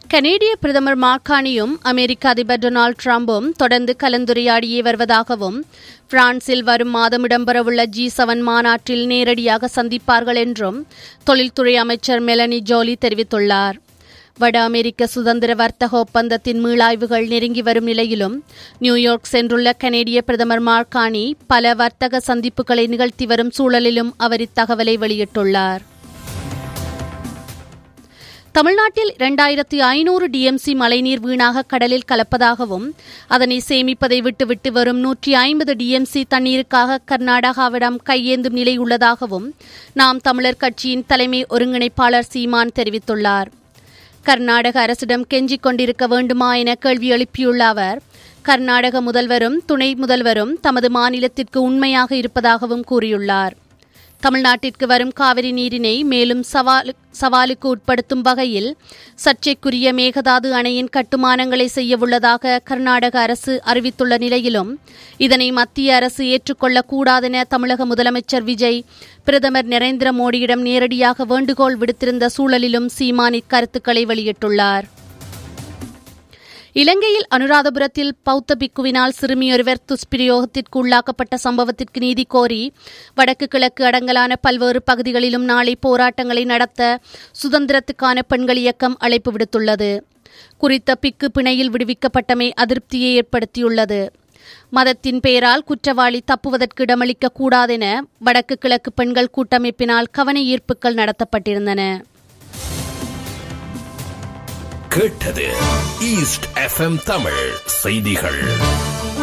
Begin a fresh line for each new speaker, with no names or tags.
கனேடிய பிரதமர் மார்கானியும் அமெரிக்க அதிபர் டொனால்டு டிரம்பும் தொடர்ந்து கலந்துரையாடியே வருவதாகவும் பிரான்சில் வரும் மாதம் இடம்பெறவுள்ள ஜி செவன் மாநாட்டில் நேரடியாக சந்திப்பார்கள் என்றும் தொழில்துறை அமைச்சர் மெலனி ஜோலி தெரிவித்துள்ளார் வட அமெரிக்க சுதந்திர வர்த்தக ஒப்பந்தத்தின் மீளாய்வுகள் நெருங்கி வரும் நிலையிலும் நியூயார்க் சென்றுள்ள கனேடிய பிரதமர் மார்கானி பல வர்த்தக சந்திப்புகளை நிகழ்த்தி வரும் சூழலிலும் அவர் இத்தகவலை வெளியிட்டுள்ளார் தமிழ்நாட்டில் இரண்டாயிரத்தி ஐநூறு டிஎம்சி மழைநீர் வீணாக கடலில் கலப்பதாகவும் அதனை சேமிப்பதை விட்டுவிட்டு வரும் நூற்றி ஐம்பது டிஎம்சி தண்ணீருக்காக கர்நாடகாவிடம் கையேந்தும் நிலை உள்ளதாகவும் நாம் தமிழர் கட்சியின் தலைமை ஒருங்கிணைப்பாளர் சீமான் தெரிவித்துள்ளார் கர்நாடக அரசிடம் கெஞ்சிக் கொண்டிருக்க வேண்டுமா என கேள்வி எழுப்பியுள்ள அவர் கர்நாடக முதல்வரும் துணை முதல்வரும் தமது மாநிலத்திற்கு உண்மையாக இருப்பதாகவும் கூறியுள்ளார் தமிழ்நாட்டிற்கு வரும் காவிரி நீரினை மேலும் சவாலு சவாலுக்கு உட்படுத்தும் வகையில் சர்ச்சைக்குரிய மேகதாது அணையின் கட்டுமானங்களை செய்யவுள்ளதாக கர்நாடக அரசு அறிவித்துள்ள நிலையிலும் இதனை மத்திய அரசு ஏற்றுக்கொள்ளக்கூடாதென தமிழக முதலமைச்சர் விஜய் பிரதமர் நரேந்திர மோடியிடம் நேரடியாக வேண்டுகோள் விடுத்திருந்த சூழலிலும் சீமான் இக்கருத்துக்களை வெளியிட்டுள்ளார் இலங்கையில் அனுராதபுரத்தில் பௌத்த பிக்குவினால் சிறுமியொருவர் துஷ்பிரயோகத்திற்கு உள்ளாக்கப்பட்ட சம்பவத்திற்கு நீதி கோரி வடக்கு கிழக்கு அடங்கலான பல்வேறு பகுதிகளிலும் நாளை போராட்டங்களை நடத்த சுதந்திரத்துக்கான பெண்கள் இயக்கம் அழைப்பு விடுத்துள்ளது குறித்த பிக்கு பிணையில் விடுவிக்கப்பட்டமை அதிருப்தியை ஏற்படுத்தியுள்ளது மதத்தின் பெயரால் குற்றவாளி தப்புவதற்கு இடமளிக்க கூடாதென வடக்கு கிழக்கு பெண்கள் கூட்டமைப்பினால் கவன ஈர்ப்புகள் நடத்தப்பட்டிருந்தன
கேட்டது ஈஸ்ட் எஃப்எம் தமிழ் செய்திகள்